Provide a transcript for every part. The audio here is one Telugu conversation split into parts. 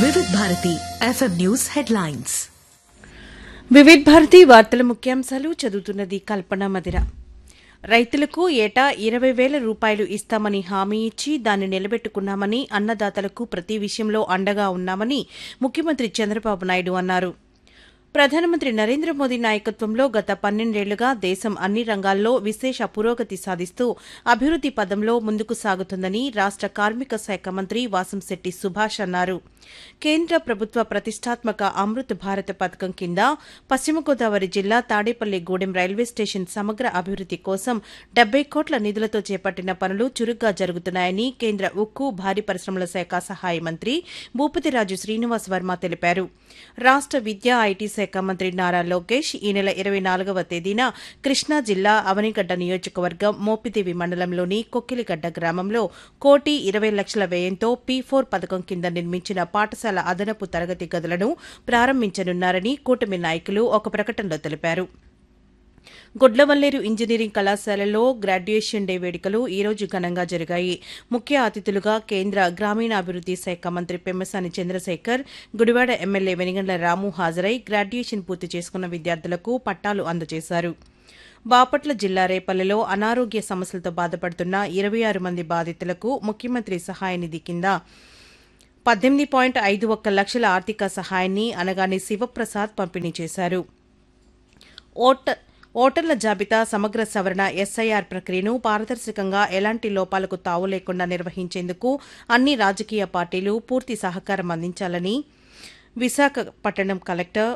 వివిధ Bharati FM news headlines Vividh Bharati వార్తల ముఖ్యాంశాలు చదువుతున్నది కల్పన మదిర రైతులకు ఏటా ఇరవై వేల రూపాయలు ఇస్తామని హామీ ఇచ్చి దాన్ని నిలబెట్టుకున్నామని అన్నదాతలకు ప్రతి విషయంలో అండగా ఉన్నామని ముఖ్యమంత్రి చంద్రబాబు నాయుడు అన్నారు ప్రధానమంత్రి నరేంద్ర మోదీ నాయకత్వంలో గత పన్నెండేళ్లుగా దేశం అన్ని రంగాల్లో విశేష పురోగతి సాధిస్తూ అభివృద్ది పదంలో ముందుకు సాగుతుందని రాష్ట కార్మిక శాఖ మంత్రి వాసంశెట్టి సుభాష్ అన్నారు కేంద్ర ప్రభుత్వ ప్రతిష్టాత్మక అమృత్ భారత్ పథకం కింద పశ్చిమ గోదావరి జిల్లా తాడేపల్లి గూడెం రైల్వే స్టేషన్ సమగ్ర అభివృద్ది కోసం డెబ్బై కోట్ల నిధులతో చేపట్టిన పనులు చురుగ్గా జరుగుతున్నాయని కేంద్ర ఉక్కు భారీ పరిశ్రమల శాఖ సహాయ మంత్రి భూపతిరాజు శ్రీనివాస్ వర్మ తెలిపారు రాష్ట విద్యా ఐటీ శాఖ మంత్రి నారా లోకేష్ ఈ నెల ఇరవై నాలుగవ తేదీన కృష్ణా జిల్లా అవనిగడ్డ నియోజకవర్గం మోపిదేవి మండలంలోని కొక్కిలిగడ్డ గ్రామంలో కోటి ఇరవై లక్షల వ్యయంతో పీ ఫోర్ పథకం కింద నిర్మించిన పాఠశాల అదనపు తరగతి గదులను ప్రారంభించనున్నారని కూటమి నాయకులు ఒక ప్రకటనలో తెలిపారు గుడ్లవల్లేరు ఇంజనీరింగ్ కళాశాలలో గ్రాడ్యుయేషన్ డే వేడుకలు ఈ రోజు ఘనంగా జరిగాయి ముఖ్య అతిథులుగా కేంద్ర గ్రామీణాభివృద్ది శాఖ మంత్రి పెమ్మసాని చంద్రశేఖర్ గుడివాడ ఎమ్మెల్యే వెనిగండ్ల రాము హాజరై గ్రాడ్యుయేషన్ పూర్తి చేసుకున్న విద్యార్థులకు పట్టాలు అందజేశారు బాపట్ల జిల్లా రేపల్లెలో అనారోగ్య సమస్యలతో బాధపడుతున్న ఇరవై ఆరు మంది బాధితులకు ముఖ్యమంత్రి సహాయ నిధి కింద పద్దెనిమిది పాయింట్ ఐదు ఒక్క లక్షల ఆర్థిక సహాయాన్ని అనగానే శివప్రసాద్ పంపిణీ చేశారు ఓట ఓటర్ల జాబితా సమగ్ర సవరణ ఎస్ఐఆర్ ప్రక్రియను పారదర్శకంగా ఎలాంటి లోపాలకు తావు లేకుండా నిర్వహించేందుకు అన్ని రాజకీయ పార్టీలు పూర్తి సహకారం అందించాలని విశాఖపట్నం కలెక్టర్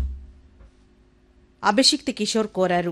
అభిషిక్త్ కిషోర్ కోరారు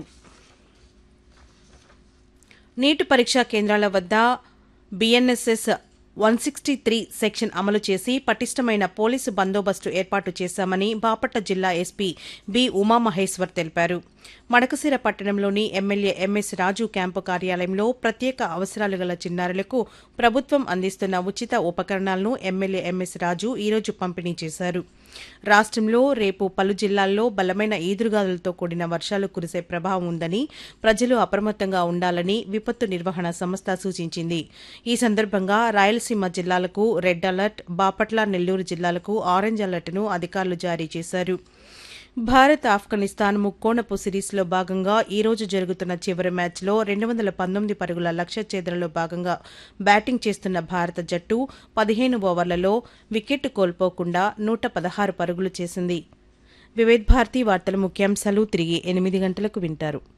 నీటి పరీక్షా కేంద్రాల వద్ద BNSS one sixty three section అమలు చేసి పటిష్టమైన పోలీసు బందోబస్తు ఏర్పాటు చేశామని బాపట్ల జిల్లా ఎస్పీ బి ఉమామహేశ్వర్ తెలిపారు మడకసిర పట్టణంలోని ఎమ్మెల్యే ఎంఎస్ రాజు క్యాంపు కార్యాలయంలో ప్రత్యేక అవసరాలు గల చిన్నారులకు ప్రభుత్వం అందిస్తున్న ఉచిత ఉపకరణాలను ఎమ్మెల్యే ఎంఎస్ రాజు ఈరోజు పంపిణీ చేశారు రాష్ట్రంలో రేపు పలు జిల్లాల్లో బలమైన ఈదురుగాలులతో కూడిన వర్షాలు కురిసే ప్రభావం ఉందని ప్రజలు అప్రమత్తంగా ఉండాలని విపత్తు నిర్వహణ సంస్థ సూచించింది ఈ సందర్భంగా రాయలసీమ జిల్లాలకు రెడ్ అలర్ట్ బాపట్ల నెల్లూరు జిల్లాలకు ఆరెంజ్ అలర్ట్ను అధికారులు జారీ చేశారు భారత్ ఆఫ్ఘనిస్తాన్ ముక్కోణపు సిరీస్లో భాగంగా ఈ రోజు జరుగుతున్న చివరి మ్యాచ్లో రెండు వందల పంతొమ్మిది పరుగుల లక్ష్య ఛేదనలో భాగంగా బ్యాటింగ్ చేస్తున్న భారత జట్టు పదిహేను ఓవర్లలో వికెట్ కోల్పోకుండా నూట పదహారు పరుగులు చేసింది వివేద్ భారతి వార్తల ముఖ్యాంశాలు తిరిగి ఎనిమిది గంటలకు వింటారు